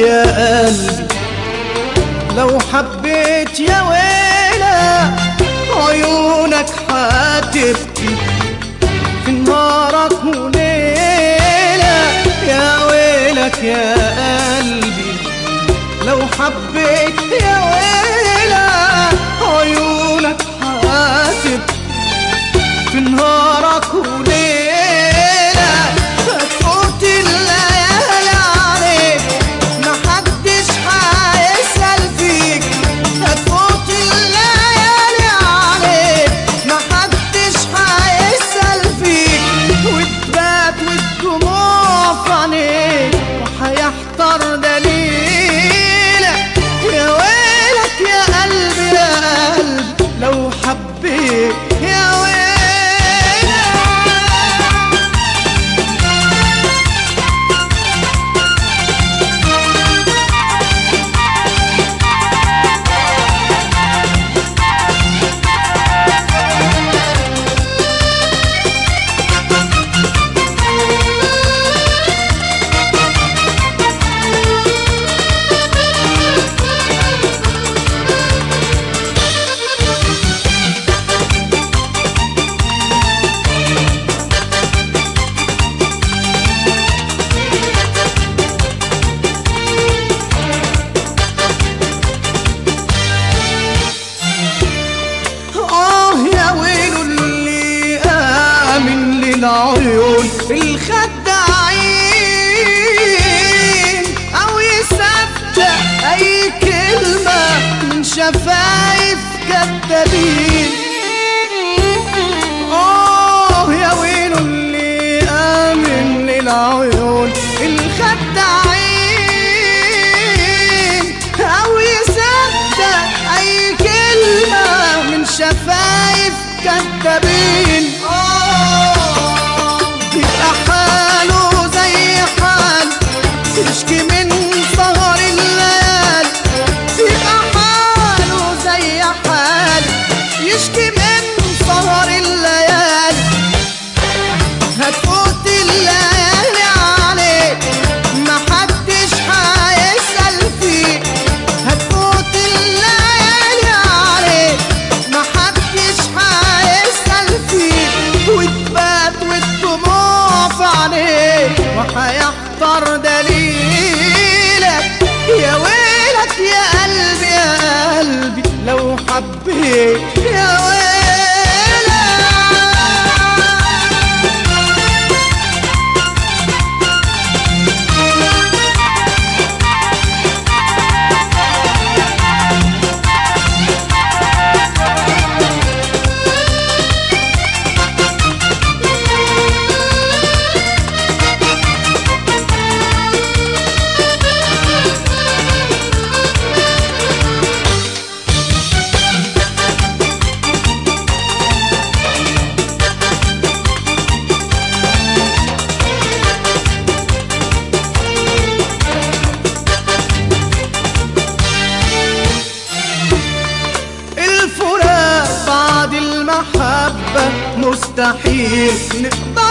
يا قلبي لو حبيت يا ويلة عيونك هتبكي في نهارك وليلة يا ويلك يا قلبي لو حبيت يا ويلة عيونك هتبكي في نهارك وليلة هتفوت الليالي عليك محدش هيسأل فيك هتفوت الليالي عليك محدش هيسأل فيك وتبات والدموع في عينيك وهيحتار دليلك يا ويلك يا قلبي يا قلبي لو حبيت يا ويلك آه يا ويل اللي آمن للعيون الخداعين أو يصدق أي كلمة من شفايف كدابين آه يا ويل اللي آمن للعيون الخداعين أو يصدق أي كلمة من شفايف كدابين آه يبقى حاله زي حال يشكي من سهر الليالي يبقى حاله زي حال يشكي من سهر الليالي هتفوت الليالي عليك محدش هيسأل فيك هتفوت الليالي عليك محدش هيسأل فيك وتبات والدموع في عينيك وهيحضر دليلك يا ويلك يا قلبي يا قلبي لو حبيت يا ويلك الفراق بعد المحبة مستحيل نقدر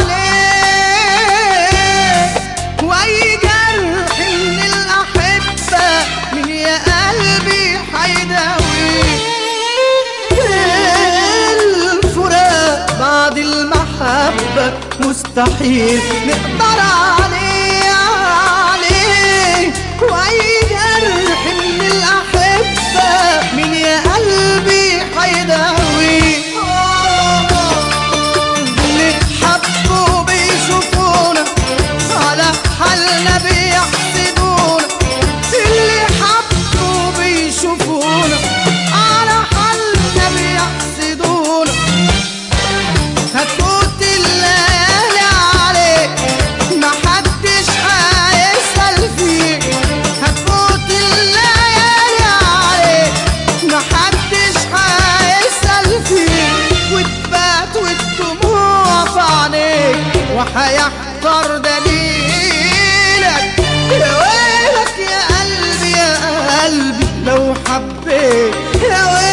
عليه وأي جرح من الأحبة من يا قلبي حيداويه الفراق بعد المحبة مستحيل نقدر عليه عليه وأي جرح من الأحبة من يا قلبي حيداوي اللي حبوا بيشوفونا على حالنا بيحسدونا اللي حبوا بيشوفونا على حالنا بيحسدونا هتفوت الليالي عليك محدش هيسأل فيك هتفوت الليالي عليك محدش هيسأل فيك وتبات والدموع في عينيك وهيحضر دليلك يا ويلك يا قلبي يا قلبي لو حبيت يا ويلك